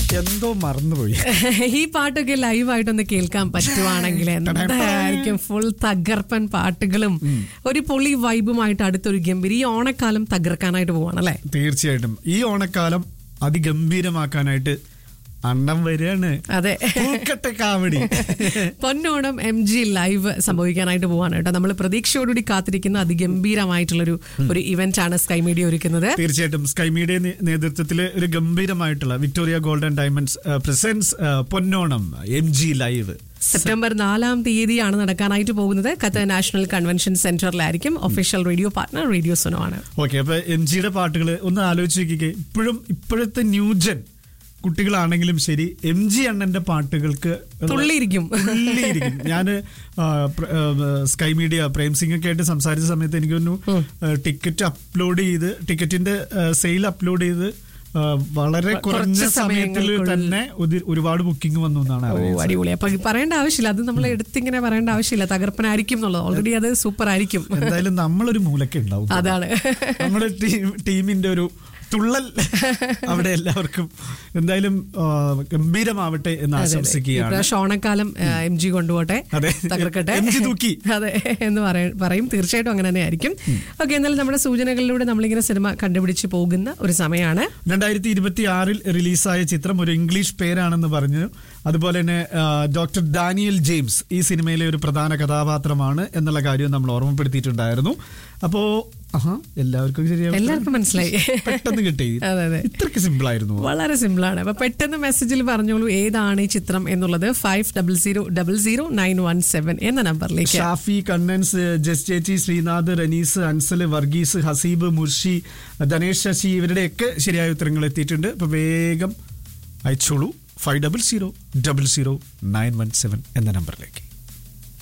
എന്തോ മറന്നുപോയി ഈ പാട്ടൊക്കെ ലൈവായിട്ടൊന്ന് കേൾക്കാൻ പറ്റുവാണെങ്കിൽ എന്തായിരിക്കും ഫുൾ തകർപ്പൻ പാട്ടുകളും ഒരു പൊളി വൈബുമായിട്ട് അടുത്തൊരു ഗംഭീര ഈ ഓണക്കാലം തകർക്കാനായിട്ട് പോവാണല്ലേ തീർച്ചയായിട്ടും ഈ ഓണക്കാലം അതിഗംഭീരമാക്കാനായിട്ട് അണ്ണം വരികയാണ് അതെ പൂക്കട്ടെ കാവടി പൊന്നോണം എം ജി ലൈവ് സംഭവിക്കാനായിട്ട് പോവാണ് കേട്ടോ നമ്മൾ പ്രതീക്ഷയോടുകൂടി കാത്തിരിക്കുന്ന അതിഗംഭീരമായിട്ടുള്ളൊരു ഒരു ഇവന്റ് ആണ് സ്കൈ മീഡിയ ഒരുക്കുന്നത് തീർച്ചയായിട്ടും സ്കൈ മീഡിയ നേ- നേതൃത്വത്തില് ഒരു ഗംഭീരമായിട്ടുള്ള Victoria golden diamonds presence Ponnonam M G live September നാലാം തീയതിയാണ് നടക്കാനായിട്ട് പോകുന്നത് ഖത്തർ നാഷണൽ കൺവെൻഷൻ സെന്ററിലായിരിക്കും official radio partner radio Suno ആണ് ഓക്കെ അപ്പൊ എം ജിയുടെ പാട്ടുകൾ ഒന്ന് ആലോചിച്ച് നോക്കിക്കേ ഇപ്പോഴും ഇപ്പോഴത്തെ ന്യൂജൻ കുട്ടികളാണെങ്കിലും ശരി എം ജി അണ്ണന്റെ പാട്ടുകൾക്ക് തുള്ളിയിരിക്കും. തുള്ളിയിരിക്കും ഞാന് ആ, പ്ര- ആ, സ്കൈ മീഡിയ പ്രേം സിംഗ് ഒക്കെ ആയിട്ട് സംസാരിച്ച സമയത്ത് എനിക്ക് തോന്നുന്നു ടിക്കറ്റ് അപ്ലോഡ് ചെയ്ത് ടിക്കറ്റിന്റെ സെയിൽ അപ്ലോഡ് ചെയ്ത് ആ, വളരെ കുറച്ച് കുറഞ്ഞ സമയത്തിൽ സമയങ്ങൾക്കുള്ളിൽ. തന്നെ ഒരു- ഒരുപാട് ബുക്കിംഗ് വന്നു എന്നാണ് ഓ അറിയുന്നത്. അടിപൊളി അപ്പൊ പറയേണ്ട ആവശ്യമില്ല അത് നമ്മൾ എടുത്തിങ്ങനെ പറയേണ്ട ആവശ്യമില്ല തകർപ്പനായിരിക്കും എന്നുള്ളത് ഓൾറെഡി അത് സൂപ്പർ ആയിരിക്കും എന്തായാലും നമ്മളൊരു മൂലക്ക് ഉണ്ടാവും അതാണ് നമ്മുടെ ടീം ടീമിന്റെ ഒരു തുള്ളൽ അവിടെ എല്ലാവർക്കും എന്തായാലും ആ, ഗംഭീരമാവട്ടെ എന്ന് ആശംസിക്കുകയാണ് ഇപ്രാവശ്യം ഓണക്കാലം എം ജി കൊണ്ടുപോട്ടെ അതെ. തകർക്കട്ടെ MG തൂക്കി. അതെ എന്ന് പറയ- പറയും തീർച്ചയായിട്ടും അങ്ങനെ തന്നെ ആയിരിക്കും ഓക്കെ എന്നാലും നമ്മുടെ സൂചനകളിലൂടെ നമ്മളിങ്ങനെ സിനിമ കണ്ടുപിടിച്ച് പോകുന്ന ഒരു സമയമാണ് രണ്ടായിരത്തി ഇരുപത്തി ആറിൽ റിലീസായ ചിത്രം ഒരു ഇംഗ്ലീഷ് പേരാണെന്ന് പറഞ്ഞു അതുപോലെ തന്നെ ആ, ഡോക്ടർ ഡാനിയൽ ജെയിംസ് ഈ സിനിമയിലെ ഒരു പ്രധാന കഥാപാത്രമാണ് എന്നുള്ള കാര്യം നമ്മൾ ഓർമ്മപ്പെടുത്തിയിട്ടുണ്ടായിരുന്നു അപ്പോ ആഹാ എല്ലാവർക്കും ശരിയാവും എല്ലാവർക്കും മനസ്സിലായി പെട്ടെന്ന് കിട്ടി അതെ അതെ ഇത്രക്ക് സിമ്പിൾ ആയിരുന്നു വളരെ സിമ്പിൾ ആണ് അപ്പൊ പെട്ടെന്ന് മെസ്സേജിൽ പറഞ്ഞോളൂ ഏതാണ് ഈ ചിത്രം എന്നുള്ളത് five double zero double zero nine one seven എന്ന നമ്പറിലേക്ക് ഷാഫി കണ്ണൻസ് ജസ് ചേച്ചി ശ്രീനാഥ് റനീസ് അൻസൽ വർഗീസ് ഹസീബ് മുർഷി ധനേഷ് ശശി ഇവരുടെയൊക്കെ ശരിയായ ഉത്തരങ്ങൾ എത്തിയിട്ടുണ്ട് അപ്പൊ വേഗം അയച്ചോളൂ five double zero double zero nine one seven എന്ന നമ്പറിലേക്ക്